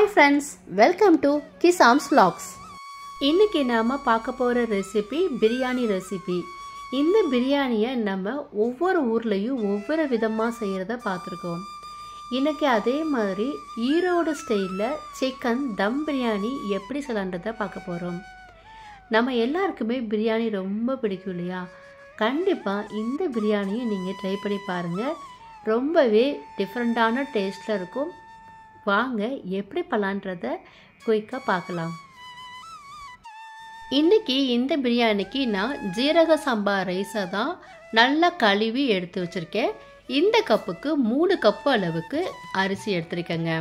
hi friends welcome to கிசாம்ஸ் vlogs இன்னைக்கு நாம் பார்க்க போகிற ரெசிபி பிரியாணி ரெசிபி இந்த பிரியாணியை நம்ம ஒவ்வொரு ஊர்லேயும் ஒவ்வொரு விதமாக செய்கிறத பார்த்துருக்கோம் இன்னைக்கு அதே மாதிரி ஈரோடு ஸ்டைலில் சிக்கன் தம் பிரியாணி எப்படி செய்யலான்றதை பார்க்க போகிறோம் நம்ம எல்லாருக்குமே பிரியாணி ரொம்ப பிடிக்கும் இல்லையா கண்டிப்பாக இந்த பிரியாணியை நீங்கள் ட்ரை பண்ணி பாருங்கள் ரொம்பவே டிஃப்ரெண்ட்டான டேஸ்ட்டில் இருக்கும் வாங்க எப்படி பண்ணலான்றத குயிக்காக பார்க்கலாம் இன்றைக்கி இந்த பிரியாணிக்கு நான் ஜீரக சம்பா ரைஸை தான் நல்லா கழுவி எடுத்து வச்சுருக்கேன் இந்த கப்புக்கு மூணு கப்பு அளவுக்கு அரிசி எடுத்துருக்கேங்க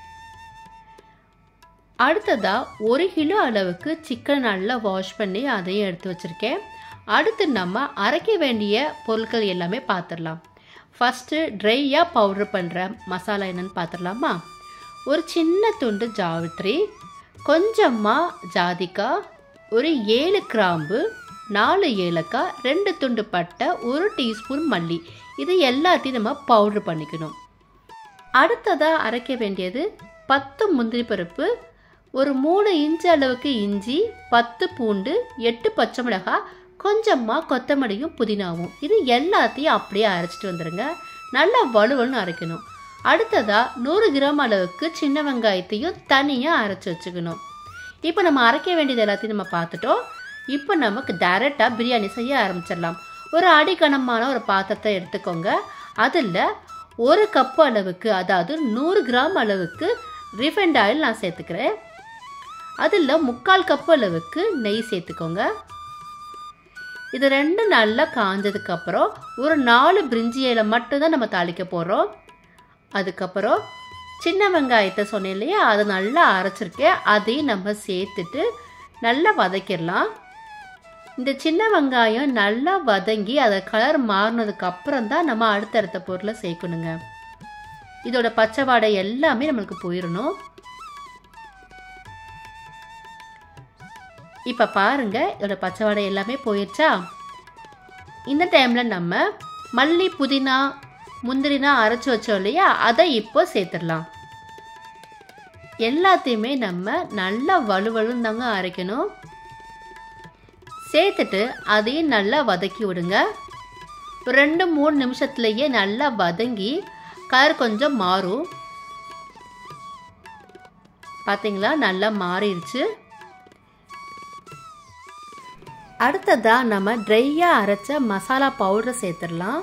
அடுத்ததாக ஒரு கிலோ அளவுக்கு சிக்கன் நல்லா வாஷ் பண்ணி அதையும் எடுத்து வச்சுருக்கேன் அடுத்து நம்ம அரைக்க வேண்டிய பொருட்கள் எல்லாமே பார்த்துடலாம் ஃபஸ்ட்டு ட்ரையாக பவுட்ரு பண்ணுற மசாலா என்னன்னு பார்த்துடலாமா ஒரு சின்ன துண்டு ஜாவித்ரி கொஞ்சமாக ஜாதிக்காய் ஒரு ஏழு கிராம்பு நாலு ஏலக்காய் ரெண்டு துண்டு பட்டை ஒரு டீஸ்பூன் மல்லி இது எல்லாத்தையும் நம்ம பவுட்ரு பண்ணிக்கணும் அடுத்ததாக அரைக்க வேண்டியது பத்து முந்திரி பருப்பு ஒரு மூணு இன்ச்சு அளவுக்கு இஞ்சி பத்து பூண்டு எட்டு பச்சை மிளகாய் கொஞ்சமாக கொத்தமல்லியும் புதினாவும் இது எல்லாத்தையும் அப்படியே அரைச்சிட்டு வந்துடுங்க நல்லா வலுவலுன்னு அரைக்கணும் அடுத்ததாக நூறு கிராம் அளவுக்கு சின்ன வெங்காயத்தையும் தனியாக அரைச்சி வச்சுக்கணும் இப்போ நம்ம அரைக்க வேண்டியது எல்லாத்தையும் நம்ம பார்த்துட்டோம் இப்போ நமக்கு டைரெக்டாக பிரியாணி செய்ய ஆரம்பிச்சிடலாம் ஒரு அடிக்கணமான ஒரு பாத்திரத்தை எடுத்துக்கோங்க அதில் ஒரு கப்பு அளவுக்கு அதாவது நூறு கிராம் அளவுக்கு ரிஃபைண்ட் ஆயில் நான் சேர்த்துக்கிறேன் அதில் முக்கால் கப்பு அளவுக்கு நெய் சேர்த்துக்கோங்க இது ரெண்டும் நல்லா காஞ்சதுக்கப்புறம் ஒரு நாலு பிரிஞ்சி இலை மட்டும்தான் நம்ம தாளிக்க போகிறோம் அதுக்கப்புறம் சின்ன வெங்காயத்தை சொன்னேன் இல்லையா அதை நல்லா அரைச்சிருக்கேன் அதையும் நம்ம சேர்த்துட்டு நல்லா வதக்கிடலாம் இந்த சின்ன வெங்காயம் நல்லா வதங்கி அதை கலர் மாறினதுக்கு அப்புறம் தான் நம்ம அடுத்தடுத்த பொருளை சேர்க்கணுங்க இதோட பச்சை வாடை எல்லாமே நம்மளுக்கு போயிடணும் இப்போ பாருங்க இதோட பச்சை வாடை எல்லாமே போயிடுச்சா இந்த டைமில் நம்ம மல்லி புதினா முந்திரினா அரைச்சி வச்சோம் இல்லையா அதை இப்போ சேர்த்துடலாம் எல்லாத்தையுமே நம்ம நல்லா வலுவலுன்னு தாங்க அரைக்கணும் சேர்த்துட்டு அதையும் நல்லா வதக்கி விடுங்க ஒரு ரெண்டு மூணு நிமிஷத்துலேயே நல்லா வதங்கி கலர் கொஞ்சம் மாறும் பார்த்தீங்களா நல்லா மாறிடுச்சு அடுத்ததாக நம்ம ட்ரையாக அரைச்ச மசாலா பவுடரை சேர்த்துடலாம்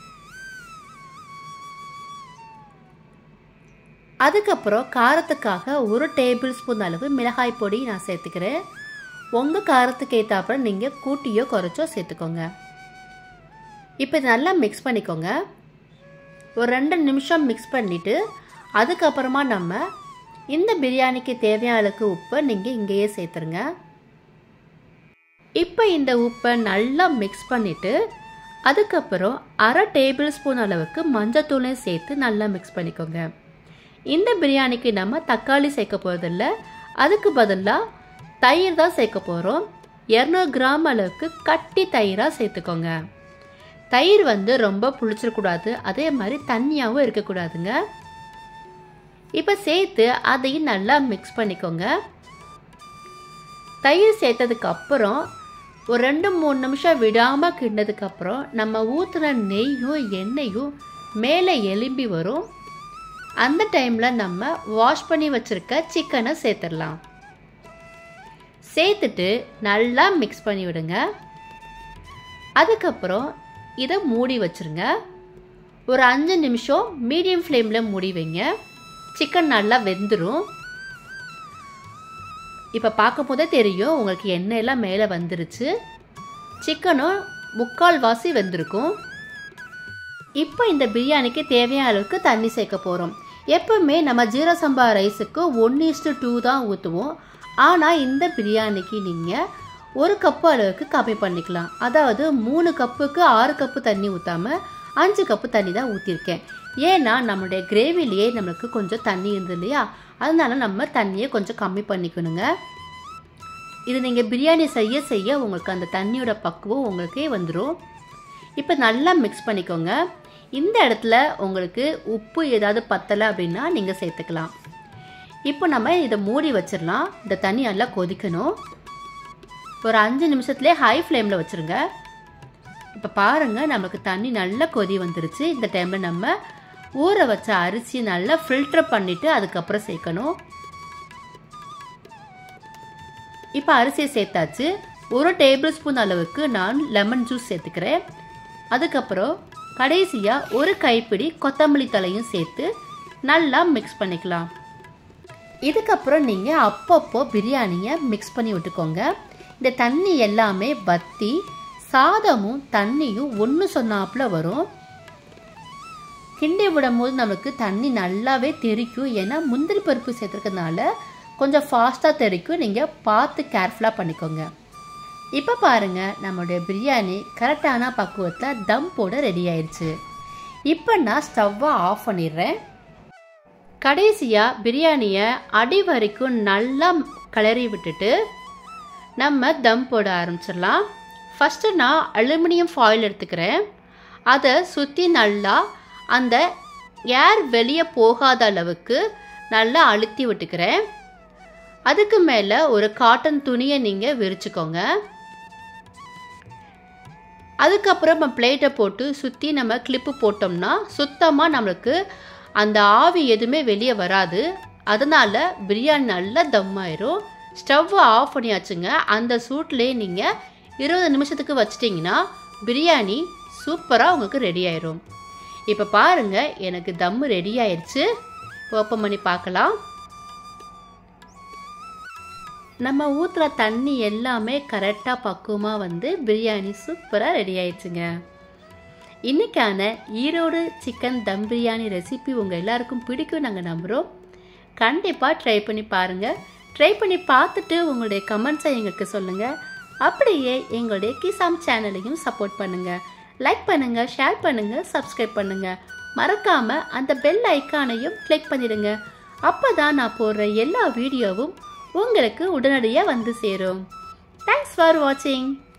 அதுக்கப்புறம் காரத்துக்காக ஒரு டேபிள் ஸ்பூன் அளவு மிளகாய் பொடி நான் சேர்த்துக்கிறேன் உங்கள் காரத்துக்கு ஏற்றாப்புல நீங்கள் கூட்டியோ குறைச்சோ சேர்த்துக்கோங்க இப்போ இது நல்லா மிக்ஸ் பண்ணிக்கோங்க ஒரு ரெண்டு நிமிஷம் மிக்ஸ் பண்ணிவிட்டு அதுக்கப்புறமா நம்ம இந்த பிரியாணிக்கு தேவையான அளவுக்கு உப்பை நீங்கள் இங்கேயே சேர்த்துருங்க இப்போ இந்த உப்பை நல்லா மிக்ஸ் பண்ணிவிட்டு அதுக்கப்புறம் அரை டேபிள் ஸ்பூன் அளவுக்கு மஞ்சத்தூளையும் சேர்த்து நல்லா மிக்ஸ் பண்ணிக்கோங்க இந்த பிரியாணிக்கு நம்ம தக்காளி சேர்க்க போகிறதில்ல அதுக்கு பதிலாக தயிர் தான் சேர்க்க போகிறோம் இரநூறு கிராம் அளவுக்கு கட்டி தயிராக சேர்த்துக்கோங்க தயிர் வந்து ரொம்ப புளிச்சிடக்கூடாது அதே மாதிரி தண்ணியாகவும் இருக்கக்கூடாதுங்க இப்போ சேர்த்து அதையும் நல்லா மிக்ஸ் பண்ணிக்கோங்க தயிர் சேர்த்ததுக்கு அப்புறம் ஒரு ரெண்டு மூணு நிமிஷம் விடாமல் கிண்டதுக்கப்புறம் நம்ம ஊற்றுன நெய்யும் எண்ணெயும் மேலே எலும்பி வரும் அந்த டைமில் நம்ம வாஷ் பண்ணி வச்சுருக்க சிக்கனை சேர்த்துடலாம் சேர்த்துட்டு நல்லா மிக்ஸ் பண்ணி விடுங்க அதுக்கப்புறம் இதை மூடி வச்சுருங்க ஒரு அஞ்சு நிமிஷம் மீடியம் ஃப்ளேமில் மூடி வைங்க சிக்கன் நல்லா வெந்துடும் இப்போ பார்க்கும் போதே தெரியும் உங்களுக்கு எண்ணெயெல்லாம் மேலே வந்துருச்சு சிக்கனும் முக்கால் வாசி வெந்திருக்கும் இப்போ இந்த பிரியாணிக்கு தேவையான அளவுக்கு தண்ணி சேர்க்க போகிறோம் எப்பவுமே நம்ம ஜீர சம்பா ரைஸுக்கு ஒன் இஸ்டு டூ தான் ஊற்றுவோம் ஆனால் இந்த பிரியாணிக்கு நீங்கள் ஒரு கப்பு அளவுக்கு கம்மி பண்ணிக்கலாம் அதாவது மூணு கப்புக்கு ஆறு கப்பு தண்ணி ஊற்றாமல் அஞ்சு கப்பு தண்ணி தான் ஊற்றிருக்கேன் ஏன்னா நம்மளுடைய கிரேவிலேயே நம்மளுக்கு கொஞ்சம் தண்ணி இருந்தது இல்லையா அதனால நம்ம தண்ணியை கொஞ்சம் கம்மி பண்ணிக்கணுங்க இது நீங்கள் பிரியாணி செய்ய செய்ய உங்களுக்கு அந்த தண்ணியோட பக்குவம் உங்களுக்கே வந்துடும் இப்போ நல்லா மிக்ஸ் பண்ணிக்கோங்க இந்த இடத்துல உங்களுக்கு உப்பு ஏதாவது பத்தலை அப்படின்னா நீங்கள் சேர்த்துக்கலாம் இப்போ நம்ம இதை மூடி வச்சிடலாம் இந்த தண்ணி நல்லா கொதிக்கணும் ஒரு அஞ்சு நிமிஷத்துலேயே ஹை ஃப்ளேமில் வச்சுருங்க இப்போ பாருங்கள் நமக்கு தண்ணி நல்லா கொதி வந்துருச்சு இந்த டைமில் நம்ம ஊற வச்ச அரிசியை நல்லா ஃபில்டர் பண்ணிவிட்டு அதுக்கப்புறம் சேர்க்கணும் இப்போ அரிசியை சேர்த்தாச்சு ஒரு டேபிள் ஸ்பூன் அளவுக்கு நான் லெமன் ஜூஸ் சேர்த்துக்கிறேன் அதுக்கப்புறம் கடைசியாக ஒரு கைப்பிடி கொத்தமல்லி தலையும் சேர்த்து நல்லா மிக்ஸ் பண்ணிக்கலாம் இதுக்கப்புறம் நீங்கள் அப்பப்போ பிரியாணியை மிக்ஸ் பண்ணி விட்டுக்கோங்க இந்த தண்ணி எல்லாமே வற்றி சாதமும் தண்ணியும் ஒன்று சொன்னாப்புல வரும் கிண்டி விடும் போது நமக்கு தண்ணி நல்லாவே தெரிக்கும் ஏன்னா முந்திரி பருப்பு சேர்த்துருக்கனால கொஞ்சம் ஃபாஸ்ட்டாக தெரிக்கும் நீங்கள் பார்த்து கேர்ஃபுல்லாக பண்ணிக்கோங்க இப்போ பாருங்கள் நம்மளுடைய பிரியாணி கரெக்டான பக்குவத்தில் தம் போட ரெடி ஆயிடுச்சு இப்போ நான் ஸ்டவ்வை ஆஃப் பண்ணிடுறேன் கடைசியாக பிரியாணியை அடி வரைக்கும் நல்லா கிளறி விட்டுட்டு நம்ம தம் போட ஆரம்பிச்சிடலாம் ஃபஸ்ட்டு நான் அலுமினியம் ஃபாயில் எடுத்துக்கிறேன் அதை சுற்றி நல்லா அந்த ஏர் வெளியே போகாத அளவுக்கு நல்லா அழுத்தி விட்டுக்கிறேன் அதுக்கு மேலே ஒரு காட்டன் துணியை நீங்கள் விரிச்சுக்கோங்க அதுக்கப்புறம் நம்ம பிளேட்டை போட்டு சுற்றி நம்ம கிளிப்பு போட்டோம்னா சுத்தமாக நம்மளுக்கு அந்த ஆவி எதுவுமே வெளியே வராது அதனால் பிரியாணி நல்லா தம் ஆயிரும் ஸ்டவ்வை ஆஃப் பண்ணியாச்சுங்க அந்த சூட்லேயே நீங்கள் இருபது நிமிஷத்துக்கு வச்சிட்டிங்கன்னா பிரியாணி சூப்பராக உங்களுக்கு ரெடி ஆயிரும் இப்போ பாருங்கள் எனக்கு தம்மு ரெடி ஆயிடுச்சு ஓப்பன் பண்ணி பார்க்கலாம் நம்ம ஊற்றுற தண்ணி எல்லாமே கரெக்டாக பக்குவமாக வந்து பிரியாணி சூப்பராக ரெடி ஆயிடுச்சுங்க இன்றைக்கான ஈரோடு சிக்கன் தம் பிரியாணி ரெசிபி உங்கள் எல்லாருக்கும் பிடிக்கும் நாங்கள் நம்புகிறோம் கண்டிப்பாக ட்ரை பண்ணி பாருங்கள் ட்ரை பண்ணி பார்த்துட்டு உங்களுடைய கமெண்ட்ஸை எங்களுக்கு சொல்லுங்கள் அப்படியே எங்களுடைய கிசாம் சேனலையும் சப்போர்ட் பண்ணுங்கள் லைக் பண்ணுங்கள் ஷேர் பண்ணுங்கள் சப்ஸ்கிரைப் பண்ணுங்கள் மறக்காமல் அந்த பெல் ஐக்கானையும் கிளிக் பண்ணிடுங்க அப்போ தான் நான் போடுற எல்லா வீடியோவும் உங்களுக்கு உடனடியாக வந்து சேரும் தேங்க்ஸ் ஃபார் வாட்சிங்